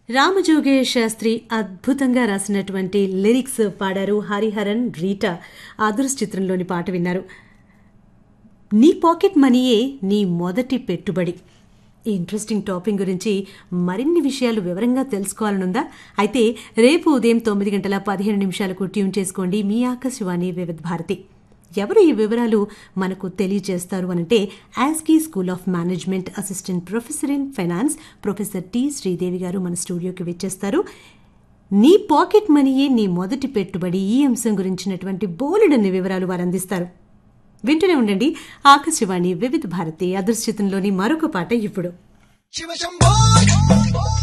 రామజోగేష్ శాస్త్రి అద్భుతంగా రాసినటువంటి లిరిక్స్ పాడారు హరిహరన్ రీటా ఆదుర్స్ చిత్రంలోని పాట విన్నారు నీ పాకెట్ మనీయే నీ మొదటి పెట్టుబడి ఈ ఇంట్రెస్టింగ్ టాపిక్ గురించి మరిన్ని విషయాలు వివరంగా తెలుసుకోవాలనుందా అయితే రేపు ఉదయం తొమ్మిది గంటల పదిహేను నిమిషాలకు ట్యూన్ చేసుకోండి మీ ఆకాశవాణి వివిధ భారతి ఎవరు ఈ వివరాలు మనకు తెలియజేస్తారు అనంటే ASCI school of management assistant professor in finance professor T Sridevi గారు మన స్టూడియోకి వచ్చేస్తారు నీ పాకెట్ మనీయే నీ మొదటి పెట్టుబడి ఈ అంశం గురించినటువంటి బోలెడన్ని వివరాలు వారు అందిస్తారు వింటూనే ఉండండి ఆకాశవాణి వివిధ భారతి అదృశ్యతంలోని మరొక పాట ఇప్పుడు శివ శంభో